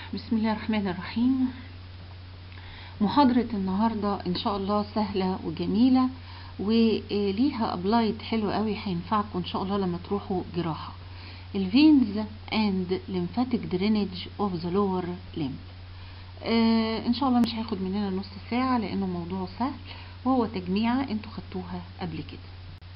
بسم الله الرحمن الرحيم محاضرة النهاردة ان شاء الله سهلة وجميلة وليها ابلايت حلو قوي هينفعكم ان شاء الله لما تروحوا جراحة الفينز اند lymphatic drainage of the lower limb آه ان شاء الله مش هياخد مننا نص ساعة لانه موضوع سهل وهو تجميعة انتوا خدتوها قبل كده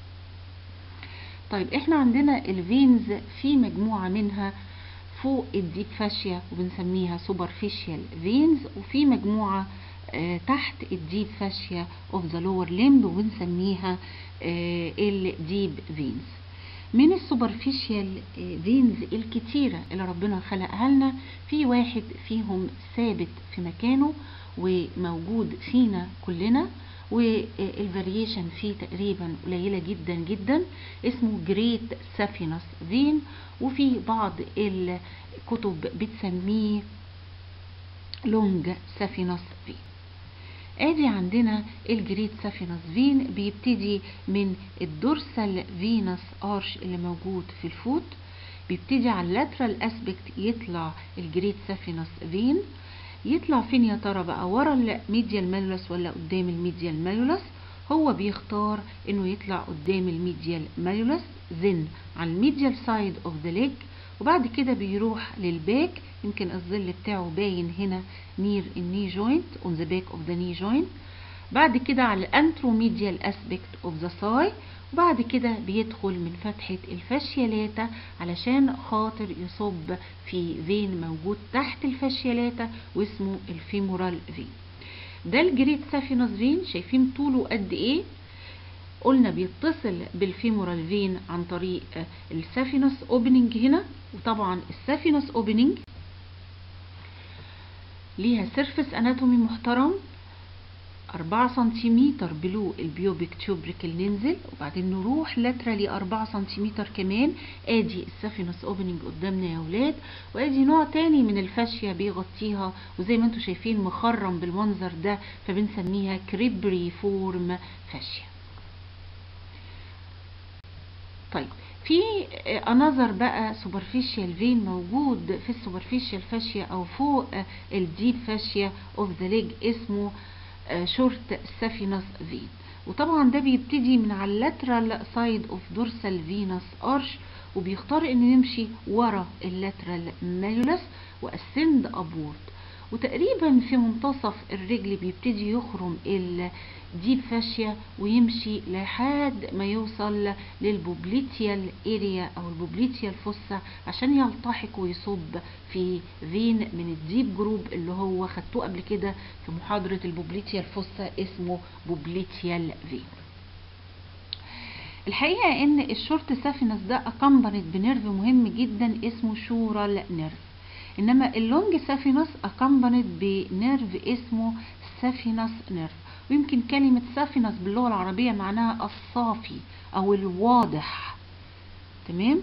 طيب احنا عندنا الفينز في مجموعة منها فوق الديب فاشيا وبنسميها سوبرفيشال فينز وفي مجموعة آه تحت الديب فاشيا اوف ذا لور ليمب وبنسميها آه الديب فينز من السوبرفيشال فينز الكتيرة اللي ربنا خلقها لنا في واحد فيهم ثابت في مكانه وموجود فينا كلنا والفاريشن فيه تقريبا قليلة جدا جدا اسمه جريت سافينس فين وفي بعض الكتب بتسميه لونج سافينس فين ادي عندنا الجريت سافينس فين بيبتدي من الدورسال فينس ارش اللي موجود في الفوت بيبتدي على اللاترال اسبكت يطلع الجريت سافينس فين يطلع فين يا ترى بقى ورا الميديال مالولس ولا قدام الميديال مالولس هو بيختار انه يطلع قدام الميديال مالولس زن على الميديال سايد اوف ذا ليج وبعد كده بيروح للباك يمكن الظل بتاعه باين هنا نير الني جوينت اون ذا باك اوف ذا ني جوينت بعد كده على الانتروميديال اسبكت اوف ذا ساي وبعد كده بيدخل من فتحة الفاشيالاتا علشان خاطر يصب في فين موجود تحت الفاشيالاتا واسمه الفيمورال فين ده الجريت سافينوس فين شايفين طوله قد ايه قلنا بيتصل بالفيمورال فين عن طريق السافينوس اوبننج هنا وطبعا السافينوس اوبننج ليها سيرفس اناتومي محترم أربعة سنتيمتر بلو البيوبيك تيوبريكل ننزل وبعدين نروح لاترالي أربعة سنتيمتر كمان ادي السافينوس اوبننج قدامنا يا ولاد وادي نوع تاني من الفاشية بيغطيها وزي ما انتم شايفين مخرم بالمنظر ده فبنسميها كريبري فورم فاشية طيب في انذر بقى سوبرفيشال فين موجود في السوبرفيشال فاشيا او فوق الديب فاشيا اوف ذا ليج اسمه شورت سافينس فين وطبعا ده بيبتدي من على اللاترال سايد اوف دورسال فينس ارش وبيختار انه يمشي ورا اللاترال مالولس واسند ابورد وتقريبا في منتصف الرجل بيبتدي يخرم الديب فاشيا ويمشي لحد ما يوصل للبوبليتيال اريا او البوبليتيال فوسا عشان يلتحق ويصب في فين من الديب جروب اللي هو خدتوه قبل كده في محاضرة البوبليتيال فوسا اسمه بوبليتيال فين الحقيقة ان الشورت سافينس ده اكمبنت بنيرف مهم جدا اسمه شورال نيرف انما اللونج سافينس اكمبنت بنيرف اسمه سافينس نيرف ويمكن كلمة سافينس باللغة العربية معناها الصافي او الواضح تمام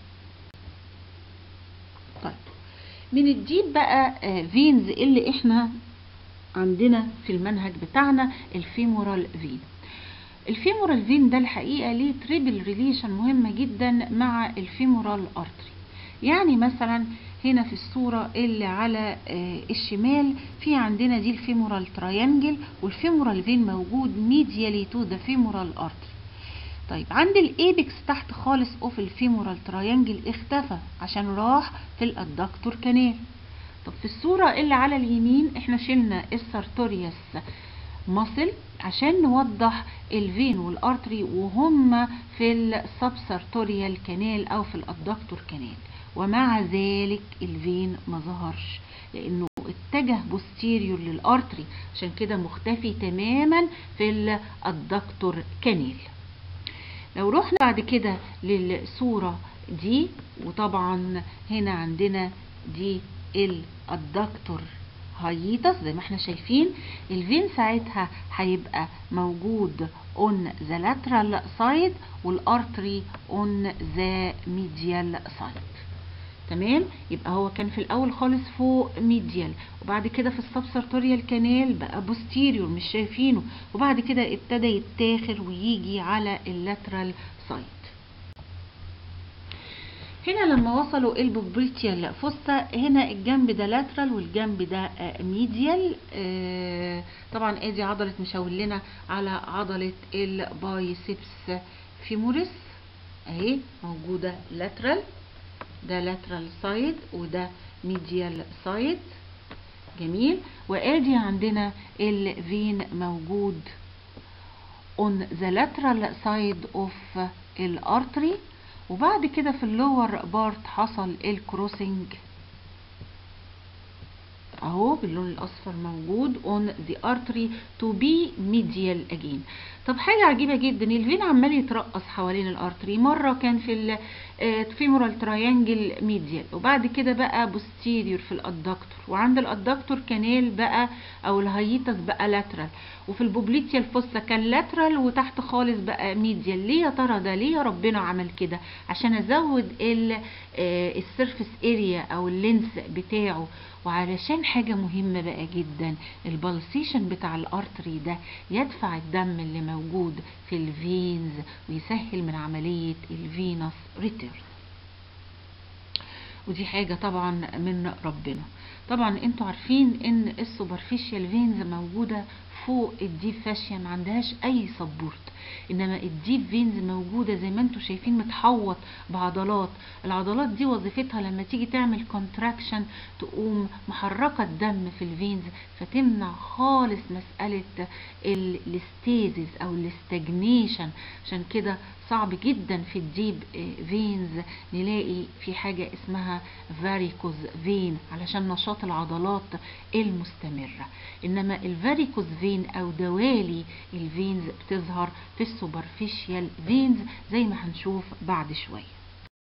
طيب من الديب بقى فينز اللي احنا عندنا في المنهج بتاعنا الفيمورال فين الفيمورال فين ده الحقيقة ليه تريبل ريليشن مهمة جدا مع الفيمورال ارتري يعني مثلا هنا في الصورة اللي على الشمال في عندنا دي الفيمورال تراينجل والفيمورال فين موجود ميديالي تو ذا فيمورال ارتري طيب عند الايبكس تحت خالص اوف الفيمورال تراينجل اختفى عشان راح في الادكتور كانال طب في الصورة اللي على اليمين احنا شلنا السارتوريوس ماسل عشان نوضح الفين والارتري وهم في السبسارتوريال كانال او في الادكتور كانال ومع ذلك الفين ما ظهرش لانه اتجه بوستيريور للارتري عشان كده مختفي تماما في الادكتور كانال لو رحنا بعد كده للصورة دي وطبعا هنا عندنا دي الادكتور هايتس زي ما احنا شايفين الفين ساعتها هيبقى موجود on the lateral side والارتري on the medial side تمام يبقى هو كان في الاول خالص فوق ميديال وبعد كده في السبسرتوريال كانال بقى بوستيريور مش شايفينه وبعد كده ابتدى يتاخر ويجي على اللاترال سايد هنا لما وصلوا البوبريتيال فوستا هنا الجنب ده لاترال والجنب ده ميديال طبعا ادي عضلة مشاور لنا على عضلة البايسبس فيموريس اهي موجودة لاترال ده لاترال سايد وده ميديال سايد جميل وادي عندنا الفين موجود on the lateral side of الارتري وبعد كده في اللور بارت حصل الكروسنج اهو باللون الاصفر موجود on the artery to be medial again طب حاجة عجيبة جدا الفين عمال يترقص حوالين الارتري مرة كان في الفيمورال تراينجل ميديال وبعد كده بقى بوستيريور في الادكتور وعند الادكتور كانال بقى او الهايتس بقى لاترال وفي البوبليتيال فوسا كان لاترال وتحت خالص بقى ميديال ليه يا ترى ده ليه ربنا عمل كده عشان ازود السيرفيس اريا او اللينس بتاعه وعلشان حاجة مهمة بقى جدا البلسيشن بتاع الارتري ده يدفع الدم اللي موجود في الفينز ويسهل من عملية الفينوس ريتيرن ودي حاجة طبعا من ربنا طبعا انتوا عارفين ان السوبرفيشال فينز موجودة فوق الديب فاشيا ما عندهاش اي سبورت انما الديب فينز موجودة زي ما انتوا شايفين متحوط بعضلات العضلات دي وظيفتها لما تيجي تعمل كونتراكشن تقوم محركة الدم في الفينز فتمنع خالص مسألة الاستيزيس او الاستجنيشن عشان كده صعب جدا في الديب فينز نلاقي في حاجة اسمها فاريكوز فين علشان نشاط العضلات المستمرة انما الفاريكوز فين او دوالي الفينز بتظهر في السوبرفيشيال فينز زي ما هنشوف بعد شوية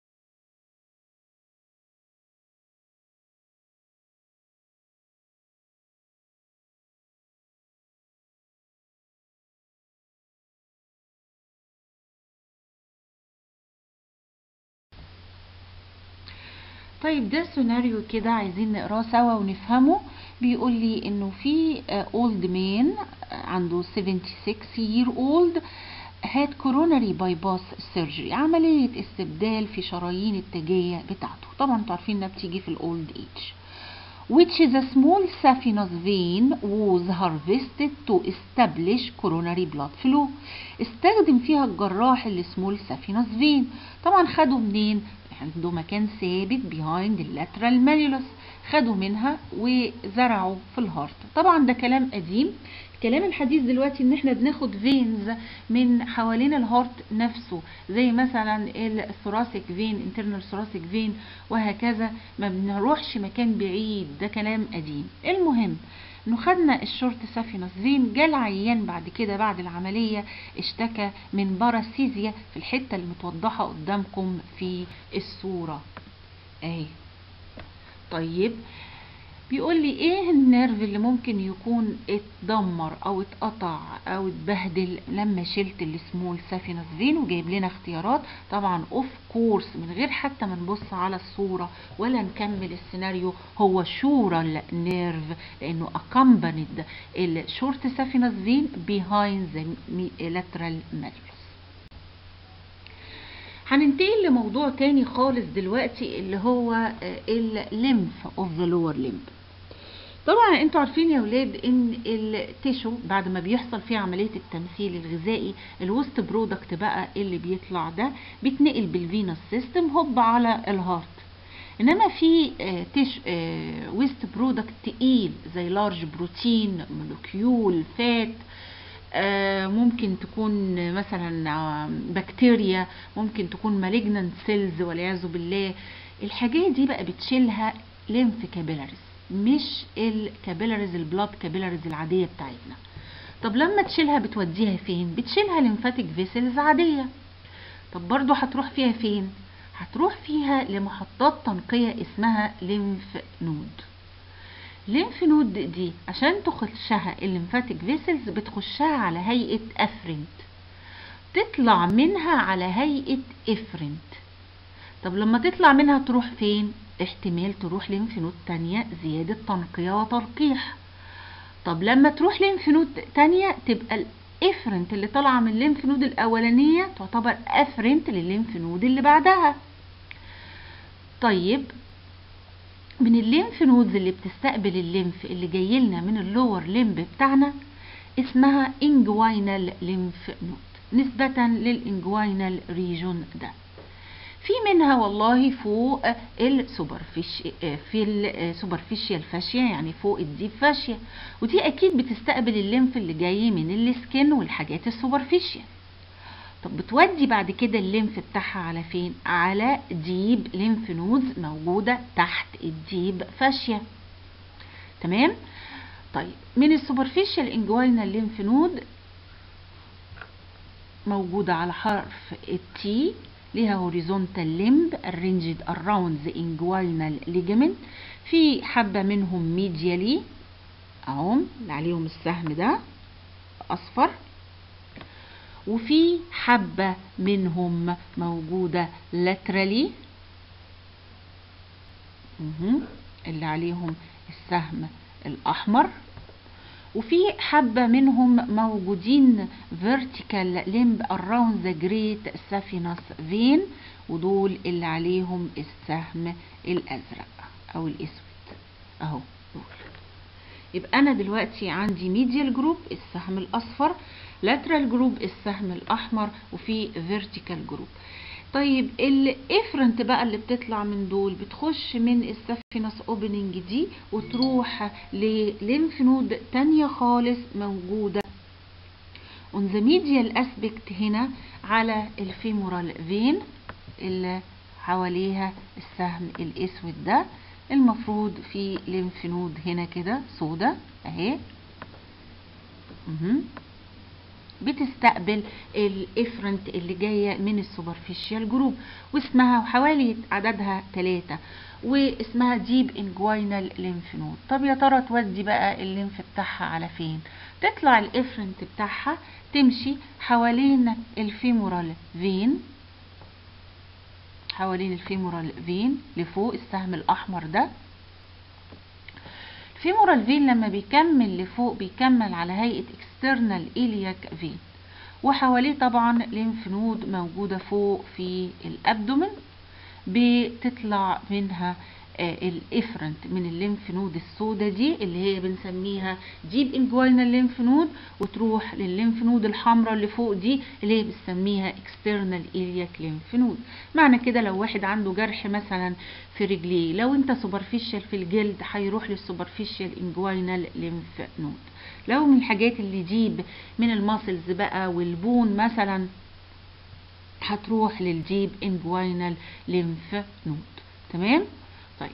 طيب ده سيناريو كده عايزين نقراه سوا ونفهمه بيقول لي انه في اولد مان عنده 76 year old had coronary bypass surgery عملية استبدال في شرايين التاجية بتاعته طبعا انتوا عارفين انها بتيجي في الاولد ايج which is a small saphenous vein was harvested to establish coronary blood flow استخدم فيها الجراح السمول saphenous vein طبعا خدوا منين عنده مكان ثابت behind اللاترال ماليولس خدوا منها وزرعوا في الهارت طبعا ده كلام قديم الكلام الحديث دلوقتي ان احنا بناخد فينز من حوالين الهارت نفسه زي مثلا الثوراسيك فين انترنال ثوراسيك فين وهكذا ما بنروحش مكان بعيد ده كلام قديم المهم انه خدنا الشورت سافينوس فين جه العيان بعد كده بعد العملية اشتكى من باراسيزيا في الحتة اللي متوضحة قدامكم في الصورة اهي طيب بيقول لي ايه النيرف اللي ممكن يكون اتدمر او اتقطع او اتبهدل لما شلت السمول سافينوس فين وجايب لنا اختيارات طبعا اوف كورس من غير حتى ما نبص على الصورة ولا نكمل السيناريو هو شورال نيرف لانه accompanied الشورت سافينوس فين behind the lateral malleus هننتقل لموضوع تاني خالص دلوقتي اللي هو الليمف اوف ذا لور ليمب طبعا انتوا عارفين يا ولاد ان التيشو بعد ما بيحصل فيه عمليه التمثيل الغذائي الوست برودكت بقى اللي بيطلع ده بيتنقل بالفينوس سيستم هوب على الهارت انما في تيش ويست برودكت تقيل زي لارج بروتين مولكيول فات ممكن تكون مثلا بكتيريا ممكن تكون مالجنانت سيلز والعياذ بالله الحاجات دي بقى بتشيلها ليمف كابيلاريز مش الكابيلاريز البلاد كابيلاريز العاديه بتاعتنا طب لما تشيلها بتوديها فين بتشيلها ليمفاتيك فيسلز عاديه طب برضو هتروح فيها فين هتروح فيها لمحطات تنقيه اسمها ليمف نود الليمف نود دي عشان تخشها الليمفاتيك فيسلز بتخشها على هيئة افرنت تطلع منها على هيئة افرنت طب لما تطلع منها تروح فين احتمال تروح ليمف نود تانية زيادة تنقية وتلقيح طب لما تروح ليمف نود تانية تبقى الافرنت اللي طالعة من الليمف نود الاولانية تعتبر افرنت للليمف نود اللي بعدها طيب من الليمف نودز اللي بتستقبل الليمف اللي جاي لنا من اللور ليمب بتاعنا اسمها انجوينال ليمف نود نسبة للانجوينال ريجون ده في منها والله فوق السوبرفيش في السوبرفيشيال فاشيا يعني فوق الديب فاشيا ودي اكيد بتستقبل الليمف اللي جاي من السكن والحاجات السوبرفيشيال طب بتودي بعد كده الليمف بتاعها على فين على ديب ليمف نودز موجوده تحت الديب فاشيا تمام طيب من السوبرفيشال انجوينال ليمف نود موجوده على حرف التي ليها هوريزونتال ليمب arranged around the inguinal ligament في حبة منهم ميديالي اهم اللي عليهم السهم ده اصفر وفي حبة منهم موجودة laterally اللي عليهم السهم الأحمر وفي حبة منهم موجودين vertical limb around the great saphenous vein ودول اللي عليهم السهم الأزرق أو الأسود أهو دول يبقى أنا دلوقتي عندي medial group السهم الأصفر lateral group السهم الأحمر وفي vertical group طيب الافرنت بقى اللي بتطلع من دول بتخش من السفينس اوبننج دي وتروح لليمف نود تانية خالص موجودة on the medial aspect هنا على الفيمورال فين اللي حواليها السهم الاسود ده المفروض في ليمف نود هنا كده سودا اهي بتستقبل الافرنت اللي جاية من السوبرفيشال جروب واسمها وحوالي عددها ثلاثة واسمها ديب انجوينال ليمف نود طب يا ترى تودي بقى الليمف بتاعها على فين تطلع الافرنت بتاعها تمشي حوالين الفيمورال فين حوالين الفيمورال فين لفوق السهم الاحمر ده الفيمورال فين لما بيكمل لفوق بيكمل على هيئة external iliac فين وحواليه طبعا ليمف نود موجودة فوق في الابدومن بتطلع منها الافرنت من الليمف نود السوداء دي اللي هي بنسميها ديب انجوينال ليمف نود وتروح للليمف نود الحمراء اللي فوق دي اللي هي بنسميها اكسترنال الياك ليمف نود معنى كده لو واحد عنده جرح مثلا في رجليه لو انت سوبرفيشال في الجلد هيروح للسوبرفيشال انجوينال ليمف نود لو من الحاجات اللي ديب من الماسلز بقى والبون مثلا هتروح للديب انجوينال ليمف نود تمام طيب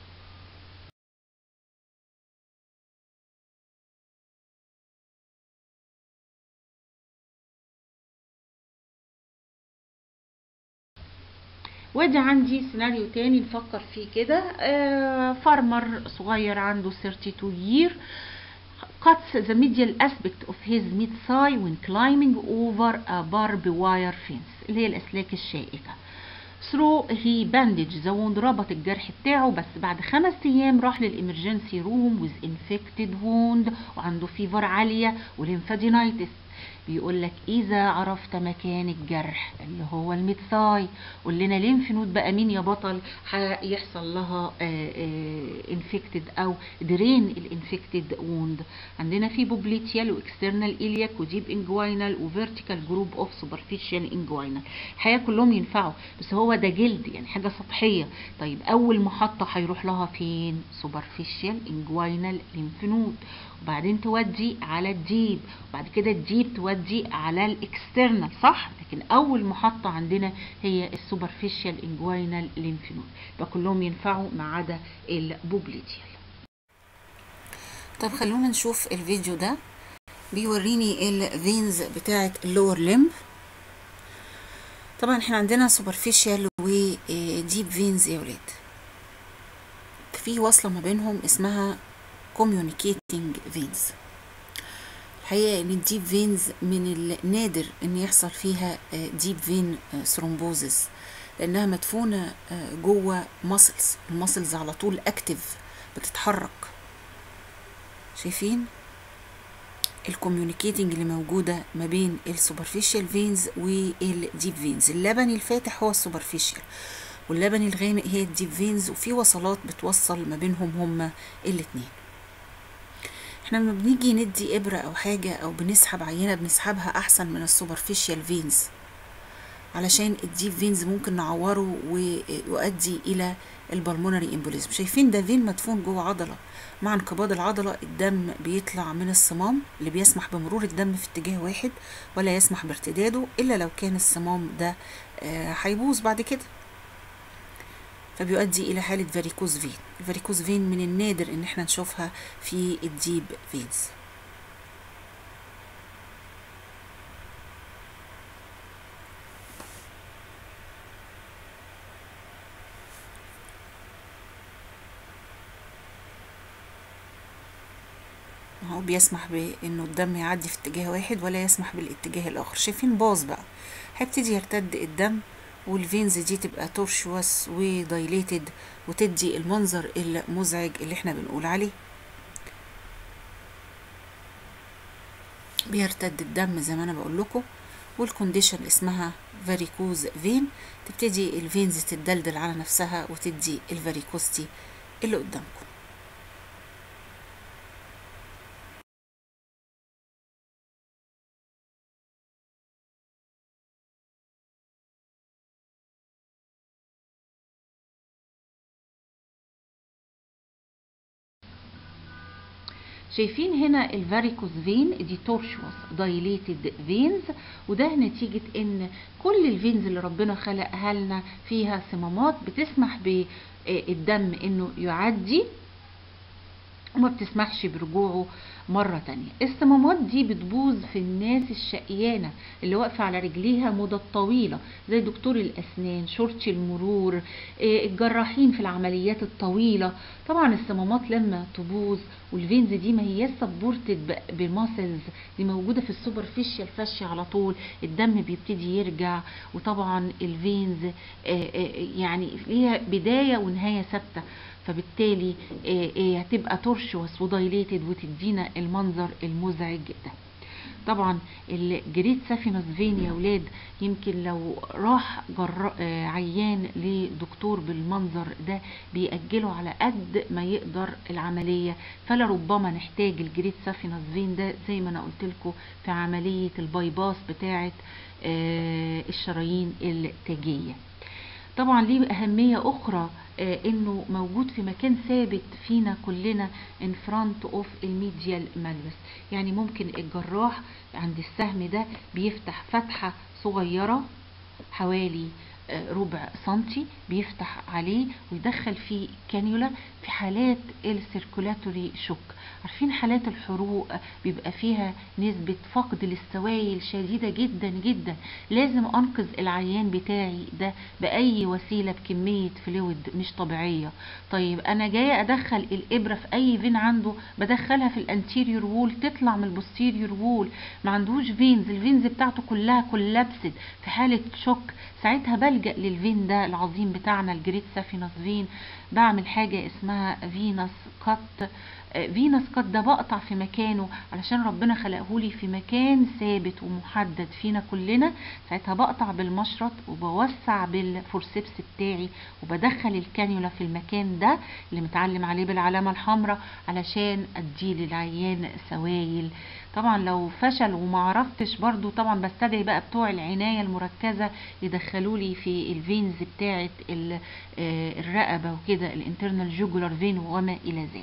وادي عندي سيناريو تاني نفكر فيه كده آه فارمر صغير عنده 32 year cuts the medial aspect of his mid thigh when climbing over a barbed wire fence اللي هي الأسلاك الشائكة through he bandage the wound ربط الجرح بتاعه بس بعد خمس ايام راح للامرجنسي روم with infected wound وعنده فيفر عالية وليمفادينايتس بيقول لك اذا عرفت مكان الجرح اللي هو الميتثاي قول لنا ليمف نود بقى مين يا بطل هيحصل لها انفكتد او درين الانفكتد ووند عندنا في بوبليتيال واكسترنال الياك وديب انجوينال وفيرتيكال جروب اوف سوبرفيشال انجوينال الحقيقه كلهم ينفعوا بس هو ده جلد يعني حاجه سطحيه طيب اول محطه هيروح لها فين سوبرفيشال انجوينال ليمف نود وبعدين تودي على الديب وبعد كده الديب تودي على الاكسترنال صح لكن اول محطة عندنا هي السوبرفيشال انجوينال ليمف نود يبقى كلهم ينفعوا ما عدا البوبليتيال طب خلونا نشوف الفيديو ده بيوريني الفينز بتاعة اللور ليمب طبعا احنا عندنا سوبرفيشال وديب فينز يا ولاد في وصلة ما بينهم اسمها communicating veins الحقيقة ان الديب فينز من النادر ان يحصل فيها ديب فين ثرومبوزس لانها مدفونة جوه ماسلز الماسلز على طول اكتف بتتحرك شايفين الكوميونيكيتنج اللي موجودة ما بين السوبرفيشال فينز والديب فينز اللبني الفاتح هو السوبرفيشال واللبني الغامق هي الديب فينز وفي وصلات بتوصل ما بينهم هما الاتنين احنا لما بنيجي ندي ابرة او حاجة او بنسحب عينة بنسحبها احسن من السوبرفيشال فينز علشان الديب فينز ممكن نعوره ويؤدي الى البلمونري امبوليزم شايفين ده فين مدفون جوه عضله مع انقباض العضله الدم بيطلع من الصمام اللي بيسمح بمرور الدم في اتجاه واحد ولا يسمح بارتداده الا لو كان الصمام ده هيبوظ بعد كده فبيؤدي الى حاله فاريكوز فين الفاريكوز فين من النادر ان احنا نشوفها في الديب فينز هو بيسمح بانه الدم يعدي في اتجاه واحد ولا يسمح بالاتجاه الاخر شايفين باظ بقى هيبتدي يرتد الدم والفينز دي تبقى تورشوس ودايليتد وتدي المنظر المزعج اللي احنا بنقول عليه بيرتد الدم زي ما انا بقول لكم والكونديشن اسمها فاريكوز فين تبتدي الفينز تدلدل على نفسها وتدي الفاريكوستي اللي قدامكم شايفين هنا الفاريكوز فين دي تورشوس دايليتد فينز وده نتيجة ان كل الفينز اللي ربنا خلقها لنا فيها صمامات بتسمح بالدم انه يعدي وما بتسمحش برجوعه مرة تانية الصمامات دي بتبوظ في الناس الشقيانة اللي واقفة على رجليها مدة طويلة زي دكتور الأسنان شرطش المرور الجراحين في العمليات الطويلة طبعا الصمامات لما تبوظ والفينز دي ما هي سبورتد بماسلز دي موجودة في السوبرفيشال فاشيا على طول الدم بيبتدي يرجع وطبعا الفينز يعني ليها بداية ونهاية ثابتة فبالتالي هتبقى تورشوس ودايليتد وتدينا المنظر المزعج ده طبعا الجريد سافينوس فين يا ولاد يمكن لو راح جر... عيان لدكتور بالمنظر ده بيأجله على قد ما يقدر العملية فلربما نحتاج الجريد سافينوس فين ده زي ما انا قلت لكم في عملية البايباس بتاعة الشرايين التاجية طبعا ليه أهمية أخرى آه إنه موجود في مكان ثابت فينا كلنا in front of الميديال مالوس يعني ممكن الجراح عند السهم ده بيفتح فتحة صغيرة حوالي آه ربع سنتي بيفتح عليه ويدخل فيه كانيولا في حالات السيركولاتوري شوك عارفين حالات الحروق بيبقى فيها نسبة فقد للسوائل شديدة جدا جدا لازم انقذ العيان بتاعي ده بأي وسيلة بكمية فلويد مش طبيعية طيب انا جاية ادخل الابرة في اي فين عنده بدخلها في الانتيريور وول تطلع من البوستيريور وول ما عندوش فينز الفينز بتاعته كلها كولابسد في حالة شوك ساعتها بلجأ للفين ده العظيم بتاعنا الجريد سافينوس فين بعمل حاجة اسمها فينوس كات فينوس كات ده بقطع في مكانه علشان ربنا خلقهولي في مكان ثابت ومحدد فينا كلنا ساعتها بقطع بالمشرط وبوسع بالفورسيبس بتاعي وبدخل الكانيولا في المكان ده اللي متعلم عليه بالعلامة الحمراء علشان ادي للعيان سوائل طبعا لو فشل وما عرفتش برضو طبعا بستدعي بقى بتوع العناية المركزة يدخلوا لي في الفينز بتاعة الرقبة وكده الانترنال جوجولار فين وما الى ذلك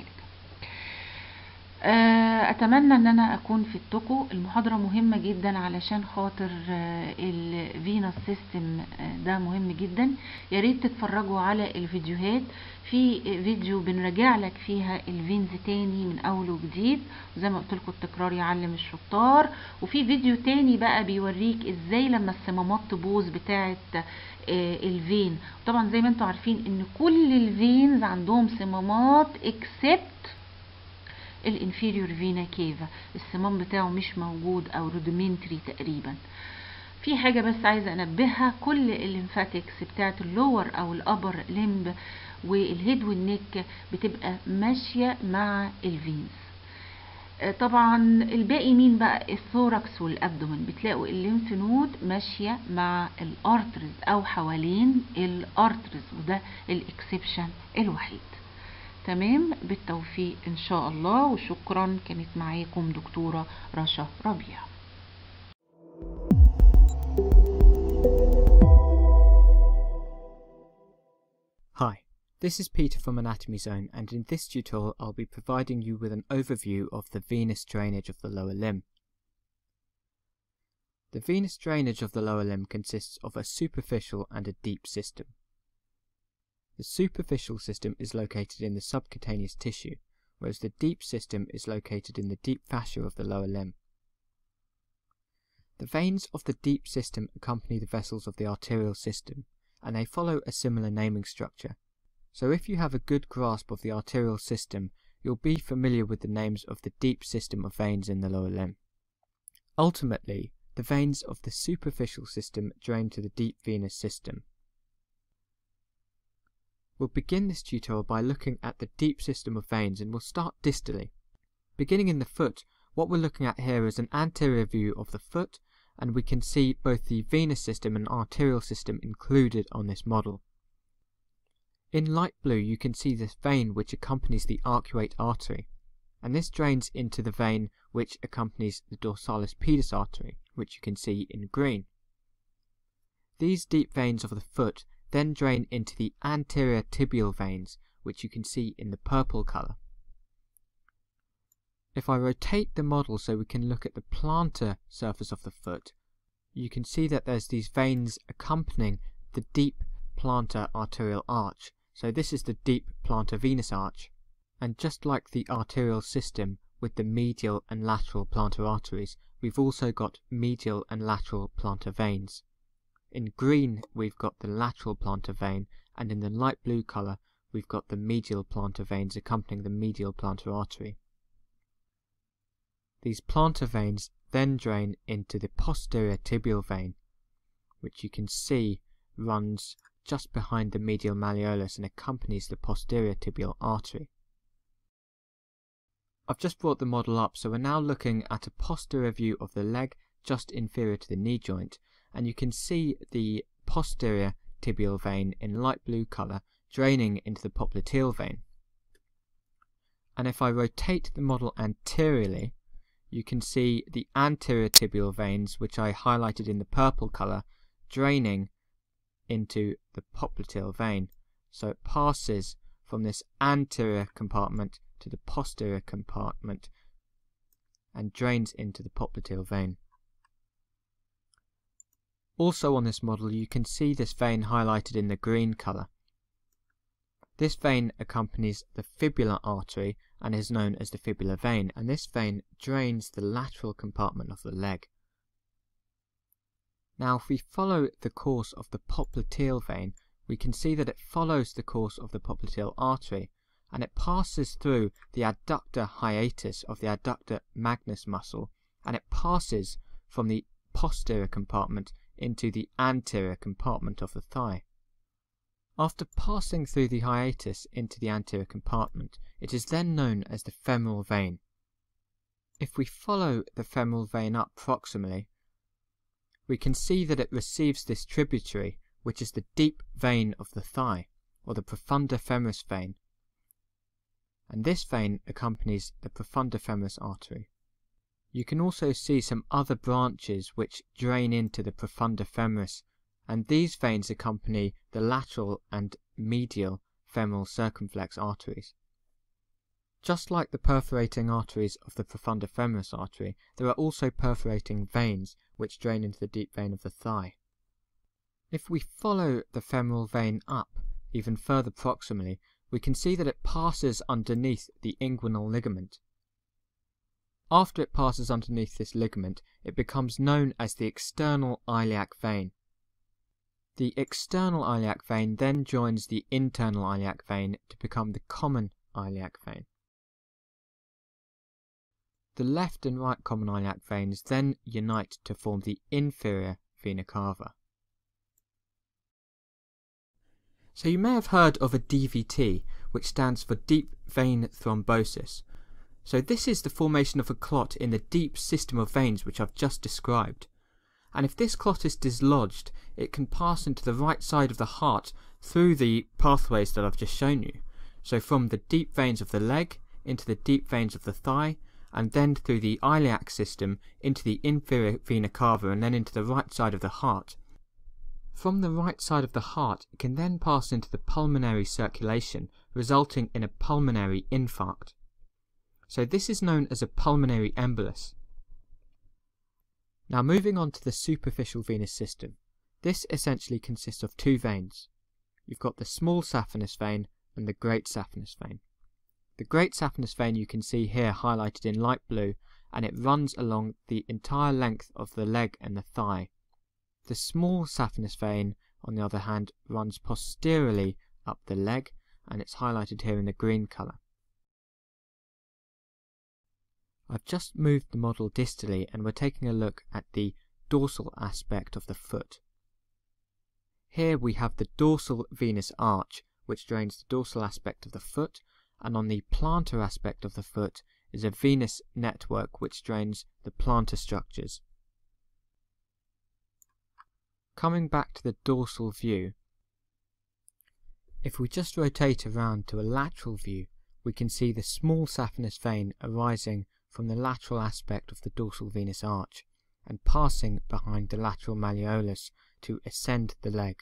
اتمنى ان انا اكون في التوكو المحاضرة مهمة جدا علشان خاطر الفينوس سيستم ده مهم جدا يا ريت تتفرجوا على الفيديوهات في فيديو بنراجع لك فيها الفينز تاني من اول وجديد وزي ما قلت لكم التكرار يعلم الشطار وفي فيديو تاني بقى بيوريك ازاي لما الصمامات تبوظ بتاعه الفين طبعا زي ما انتم عارفين ان كل الفينز عندهم صمامات اكسبت الانفيريور فينا كيفا الصمام بتاعه مش موجود او روديمنتري تقريبا في حاجة بس عايزة انبهها كل الليمفاتكس بتاعت اللور او الابر لمب والهيد والنك بتبقى ماشية مع الفينز آه، طبعا الباقي مين بقى الثوركس والابدومن بتلاقوا الليمف نود ماشيه مع الارترز او حوالين الارترز وده الاكسبشن الوحيد تمام بالتوفيق ان شاء الله وشكرا كانت معاكم دكتوره رشا ربيع Hi, this is Peter from Anatomy Zone and in this tutorial I'll be providing you with an overview of the venous drainage of the lower limb. The venous drainage of the lower limb consists of a superficial and a deep system. The superficial system is located in the subcutaneous tissue, whereas the deep system is located in the deep fascia of the lower limb. The veins of the deep system accompany the vessels of the arterial system, and they follow a similar naming structure. So if you have a good grasp of the arterial system, you'll be familiar with the names of the deep system of veins in the lower limb. Ultimately, the veins of the superficial system drain to the deep venous system. We'll begin this tutorial by looking at the deep system of veins and we'll start distally. Beginning in the foot, what we're looking at here is an anterior view of the foot and we can see both the venous system and arterial system included on this model. In light blue you can see this vein which accompanies the arcuate artery, and this drains into the vein which accompanies the dorsalis pedis artery, which you can see in green. These deep veins of the foot then drain into the anterior tibial veins, which you can see in the purple colour. If I rotate the model so we can look at the plantar surface of the foot, you can see that there's these veins accompanying the deep plantar arterial arch. So this is the deep plantar venous arch. And just like the arterial system with the medial and lateral plantar arteries, we've also got medial and lateral plantar veins. In green, we've got the lateral plantar vein, and in the light blue colour, we've got the medial plantar veins accompanying the medial plantar artery. These plantar veins then drain into the posterior tibial vein, which you can see runs just behind the medial malleolus and accompanies the posterior tibial artery. I've just brought the model up, so we're now looking at a posterior view of the leg just inferior to the knee joint, and you can see the posterior tibial vein in light blue colour draining into the popliteal vein. And if I rotate the model anteriorly, you can see the anterior tibial veins, which I highlighted in the purple colour, draining into the popliteal vein. So it passes from this anterior compartment to the posterior compartment and drains into the popliteal vein. Also on this model you can see this vein highlighted in the green colour. This vein accompanies the fibular artery and is known as the fibular vein, and this vein drains the lateral compartment of the leg. Now if we follow the course of the popliteal vein, we can see that it follows the course of the popliteal artery, and it passes through the adductor hiatus of the adductor magnus muscle, and it passes from the posterior compartment into the anterior compartment of the thigh. After passing through the hiatus into the anterior compartment, it is then known as the femoral vein. If we follow the femoral vein up proximally, we can see that it receives this tributary, which is the deep vein of the thigh, or the profunda femoris vein, and this vein accompanies the profunda femoris artery. You can also see some other branches which drain into the profunda femoris and these veins accompany the lateral and medial femoral circumflex arteries. Just like the perforating arteries of the profunda femoris artery, there are also perforating veins which drain into the deep vein of the thigh. If we follow the femoral vein up even further proximally, we can see that it passes underneath the inguinal ligament. After it passes underneath this ligament, it becomes known as the external iliac vein. The external iliac vein then joins the internal iliac vein to become the common iliac vein. The left and right common iliac veins then unite to form the inferior vena cava. So you may have heard of a DVT, which stands for deep vein thrombosis. So this is the formation of a clot in the deep system of veins which I've just described. And if this clot is dislodged, it can pass into the right side of the heart through the pathways that I've just shown you. So from the deep veins of the leg into the deep veins of the thigh, and then through the iliac system into the inferior vena cava and then into the right side of the heart. From the right side of the heart, it can then pass into the pulmonary circulation, resulting in a pulmonary infarct. So this is known as a pulmonary embolus. Now moving on to the superficial venous system. This essentially consists of two veins. You've got the small saphenous vein and the great saphenous vein. The great saphenous vein you can see here highlighted in light blue and it runs along the entire length of the leg and the thigh. The small saphenous vein, on the other hand, runs posteriorly up the leg and it's highlighted here in the green colour. I've just moved the model distally and we're taking a look at the dorsal aspect of the foot. Here we have the dorsal venous arch which drains the dorsal aspect of the foot and on the plantar aspect of the foot is a venous network which drains the plantar structures. Coming back to the dorsal view, if we just rotate around to a lateral view, we can see the small saphenous vein arising from the lateral aspect of the dorsal venous arch and passing behind the lateral malleolus to ascend the leg.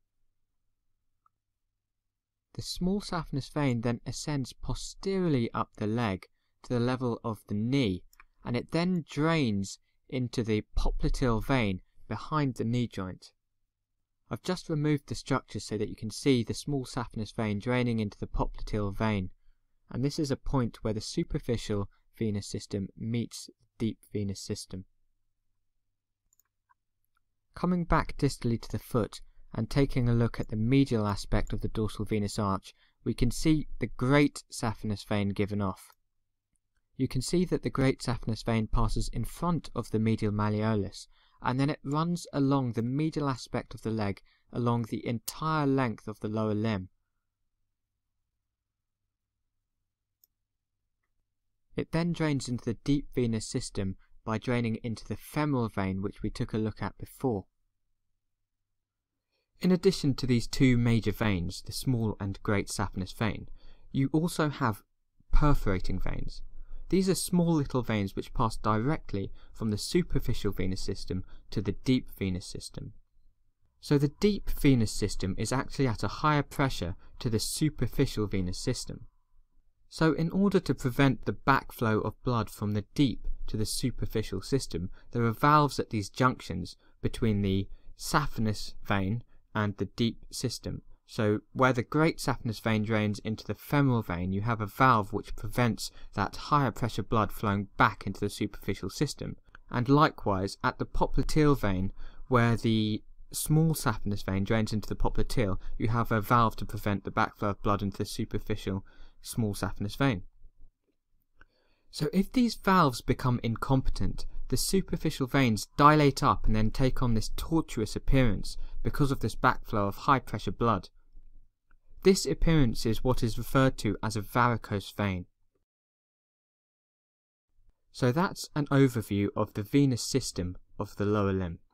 The small saphenous vein then ascends posteriorly up the leg to the level of the knee and it then drains into the popliteal vein behind the knee joint. I've just removed the structure so that you can see the small saphenous vein draining into the popliteal vein and this is a point where the superficial venous system meets the deep venous system. Coming back distally to the foot and taking a look at the medial aspect of the dorsal venous arch, we can see the great saphenous vein given off. You can see that the great saphenous vein passes in front of the medial malleolus and then it runs along the medial aspect of the leg along the entire length of the lower limb. It then drains into the deep venous system by draining into the femoral vein which we took a look at before. In addition to these two major veins, the small and great saphenous vein, you also have perforating veins. These are small little veins which pass directly from the superficial venous system to the deep venous system. So the deep venous system is actually at a higher pressure to the superficial venous system. So in order to prevent the backflow of blood from the deep to the superficial system, there are valves at these junctions between the saphenous vein and the deep system. So where the great saphenous vein drains into the femoral vein, you have a valve which prevents that higher pressure blood flowing back into the superficial system. And likewise, at the popliteal vein, where the small saphenous vein drains into the popliteal, you have a valve to prevent the backflow of blood into the superficial small saphenous vein. So if these valves become incompetent, the superficial veins dilate up and then take on this tortuous appearance because of this backflow of high pressure blood. This appearance is what is referred to as a varicose vein. So that's an overview of the venous system of the lower limb.